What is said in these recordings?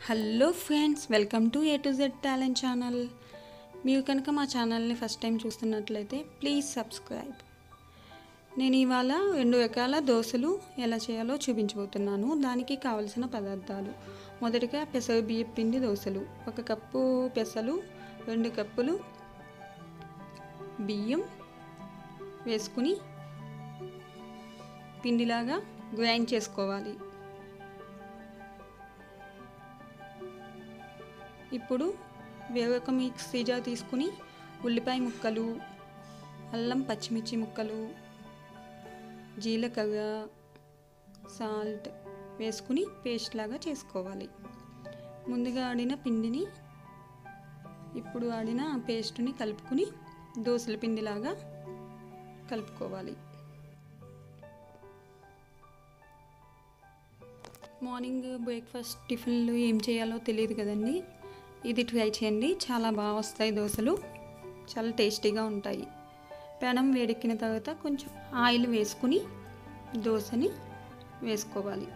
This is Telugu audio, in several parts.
hello friends welcome to A to Z talent channel మీరు కనుక మా ఛానల్ని ఫస్ట్ టైం చూస్తున్నట్లయితే ప్లీజ్ సబ్స్క్రైబ్ నేను ఇవాళ రెండు రకాల దోశలు ఎలా చేయాలో చూపించబోతున్నాను దానికి కావలసిన పదార్థాలు మొదటిగా పెసర బియ్య పిండి దోశలు ఒక కప్పు పెసలు రెండు కప్పులు బియ్యం వేసుకుని పిండిలాగా గ్రైండ్ చేసుకోవాలి ఇప్పుడు వేరొక మిక్సీ జార్ తీసుకుని ఉల్లిపాయ ముక్కలు అల్లం పచ్చిమిర్చి ముక్కలు జీలకర్ర సాల్ట్ వేసుకుని పేస్ట్ లాగా చేసుకోవాలి ముందుగా ఆడిన పిండిని ఇప్పుడు ఆడిన పేస్ట్ని కలుపుకుని దోసల పిండిలాగా కలుపుకోవాలి మార్నింగ్ బ్రేక్ఫాస్ట్ టిఫిన్లు ఏం చేయాలో తెలియదు కదండి ఇది ట్రై చేయండి చాలా బాగా వస్తాయి దోశలు చాలా టేస్టీగా ఉంటాయి పెనం వేడెక్కిన తర్వాత కొంచెం ఆయిల్ వేసుకుని దోశని వేసుకోవాలి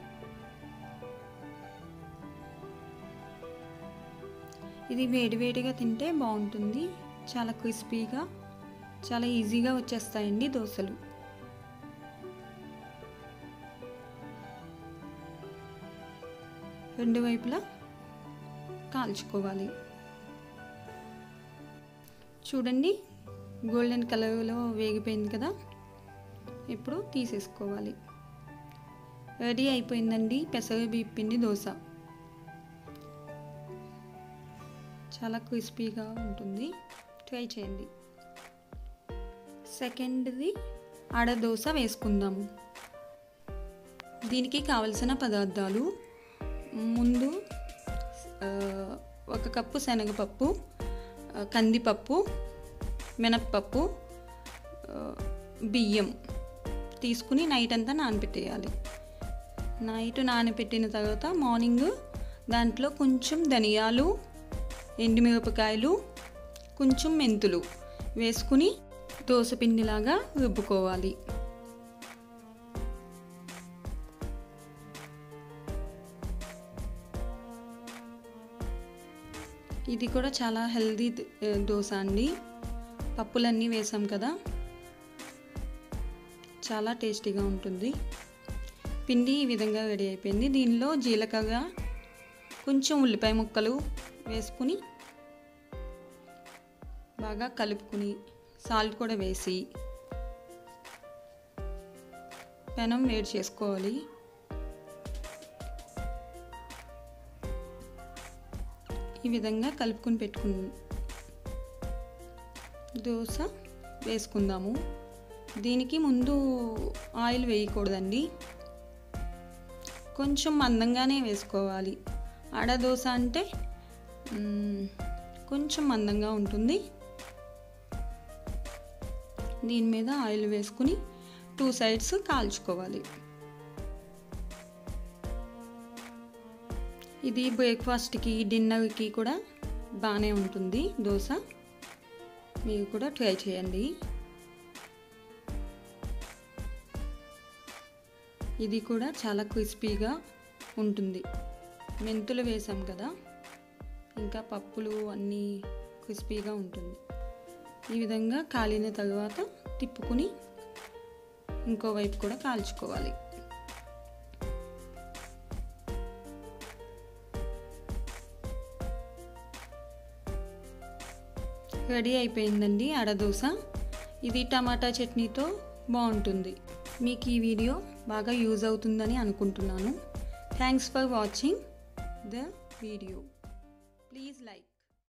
ఇది వేడివేడిగా తింటే బాగుంటుంది చాలా క్రిస్పీగా చాలా ఈజీగా వచ్చేస్తాయండి దోశలు రెండు వైపులా కాల్చుకోవాలి చూడండి గోల్డెన్ కలర్లో వేగిపోయింది కదా ఇప్పుడు తీసేసుకోవాలి రెడీ అయిపోయిందండి పెసర బియ్య పిండి దోశ చాలా క్రిస్పీగా ఉంటుంది ట్రై చేయండి సెకండ్ది ఆడ దోశ వేసుకుందాము దీనికి కావలసిన పదార్థాలు ముందు ఆ, ఒక కప్పు శనగపప్పు ఆ, కందిపప్పు మినప్పప్పు ఆ, బియ్యం తీసుకుని నైట్ అంతా నానబెట్టేయాలి నైట్ నానబెట్టిన తర్వాత మార్నింగ్ దాంట్లో కొంచెం ధనియాలు ఎండుమిరపకాయలు కొంచెం మెంతులు వేసుకుని దోసపిండిలాగా రుబ్బుకోవాలి ఇది కూడా చాలా హెల్దీ ద- దోశ అండి పప్పులన్నీ వేసాం కదా చాలా టేస్టీగా ఉంటుంది పిండి ఈ విధంగా రెడీ అయిపోయింది దీనిలో జీలకర్ర కొంచెం ఉల్లిపాయ ముక్కలు వేసుకుని బాగా కలుపుకుని సాల్ట్ కూడా వేసి పెనం వేడి చేసుకోవాలి ఈ విధంగా కలుపుకొని పెట్టుకుని దోశ వేసుకుందాము దీనికి ముందు ఆయిల్ వేయకూడదండి కొంచెం మందంగానే వేసుకోవాలి ఆడ దోశ అంటే మ్, కొంచెం మందంగా ఉంటుంది దీని మీద ఆయిల్ వేసుకుని టూ సైడ్స్ కాల్చుకోవాలి ఇది బ్రేక్ఫాస్ట్కి డిన్నర్కి కూడా బాగానే ఉంటుంది దోశ మీరు కూడా ట్రై చేయండి ఇది కూడా చాలా క్రిస్పీగా ఉంటుంది మెంతులు వేసాం కదా ఇంకా పప్పులు అన్నీ క్రిస్పీగా ఉంటుంది ఈ విధంగా కాలిన తర్వాత తిప్పుకుని ఇంకో వైపు కూడా కాల్చుకోవాలి రెడీ అయిపోయిందండి అడదోస ఇది టమాటా చట్నీతో బాగుంటుంది మీకు ఈ వీడియో బాగా యూజ్ అవుతుందని అనుకుంటున్నాను thanks for watching the video please like